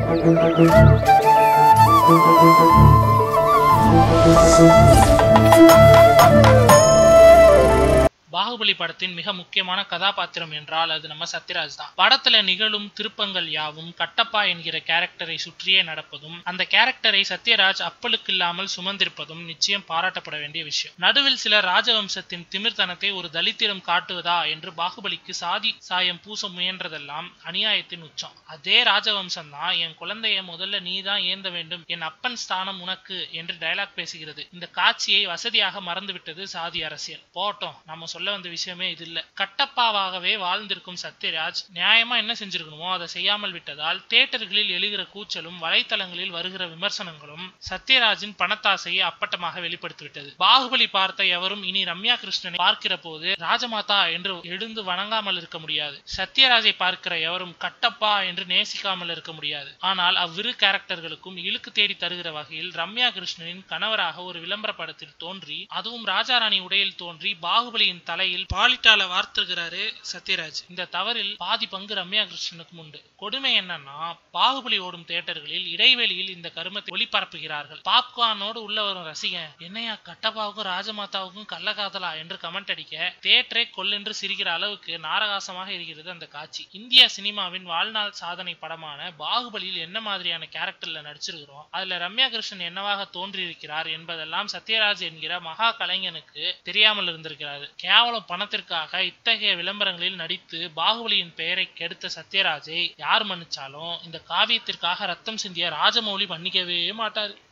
பாகுபலி படத்தின் மிக முக்கியமான கதாபாத்திரம் என்றால் அது நம்ம சத்யராஜ் தான் படத்துல நிகழும் திருப்பங்கள் யாவும் கட்டப்பா என்கிற கேரக்டரை சுற்றியே நடப்பதும் அந்த கேரக்டரை சத்யராஜ் அப்பலுக்கு இல்லாமல் சுமந்திருப்பதும் நிச்சயம் பாராட்டப்பட வேண்டிய விஷயம் நடுவில் சில ராஜவம்சத்தின் திமிர்த்தனத்தை ஒரு தலித்திடம் காட்டுவதா என்று பாகுபலிக்கு சாதி சாயம் பூச முயன்றதெல்லாம் அநியாயத்தின் உச்சம் அதே ராஜவம்சம் தான் என் குழந்தைய முதல்ல நீ தான் ஏந்த வேண்டும் என் அப்பன் ஸ்தானம் உனக்கு என்று டயலாக் பேசுகிறது இந்த காட்சியை வசதியாக மறந்துவிட்டது சாதி அரசியல் போட்டோம் நம்ம சொல்ல வந்த விஷயமே இது இல்ல கட்டப்பாவாகவே வாழ்ந்திருக்கும் சத்யராஜ் நியாயமா என்ன செஞ்சிருக்கணுமோ அதை செய்யாமல் விட்டதால் தியேட்டர்களில் எழுகிற கூச்சலும் வலைத்தளங்களில் வருகிற விமர்சனங்களும் சத்யராஜின் பணத்தாசையை அப்பட்டமாக வெளிப்படுத்திவிட்டது பாகுபலி பார்த்த எவரும் இனி ரம்யா கிருஷ்ணனை பார்க்கிற போது ராஜமாதா என்று எழுந்து வணங்காமல் இருக்க முடியாது சத்யராஜை பார்க்கிற எவரும் கட்டப்பா என்று நேசிக்காமல் இருக்க முடியாது ஆனால் அவ்விரு கேரக்டர்களுக்கும் இழுக்கு தேடி தருகிற வகையில் ரம்யா கிருஷ்ணனின் கணவராக ஒரு விளம்பர படத்தில் தோன்றி அதுவும் ராஜாராணி உடையில் தோன்றி பாகுபலியின் தலையில் பாலிட்டால வார்த்துகிறாரு சத்யராஜ் இந்த தவறில் பாதி பங்கு ரம்யா கிருஷ்ணனுக்கும் உண்டு கொடுமை என்னன்னா பாகுபலி ஓடும் தியேட்டர்களில் இடைவெளியில் இந்த கருமத்தை ஒளிபரப்புகிறார்கள் பாப்கார்னோடு உள்ள வரும் ரசிகன் என்னையா கட்டப்பாவுக்கும் ராஜமாதாவுக்கும் கள்ளக்காதலா என்று கமெண்ட் அடிக்க தியேட்டரை கொல்லென்று சிரிக்கிற அளவுக்கு நாரகாசமாக இருக்கிறது அந்த காட்சி இந்திய சினிமாவின் வாழ்நாள் சாதனை படமான பாகுபலியில் என்ன மாதிரியான கேரக்டர்ல நடிச்சிருக்கிறோம் அதுல ரம்யா கிருஷ்ணன் என்னவாக தோன்றியிருக்கிறார் என்பதெல்லாம் சத்யராஜ் என்கிற மகா கலைஞனுக்கு தெரியாமல் இருந்திருக்கிறது கேவலம் பணத்திற்காக இத்தகைய விளம்பரங்களில் நடித்து பாகுபலியின் பெயரை கெடுத்த சத்யராஜை யார் மன்னிச்சாலும் இந்த காவியத்திற்காக ரத்தம் சிந்திய ராஜமௌலி மன்னிக்கவே மாட்டாரு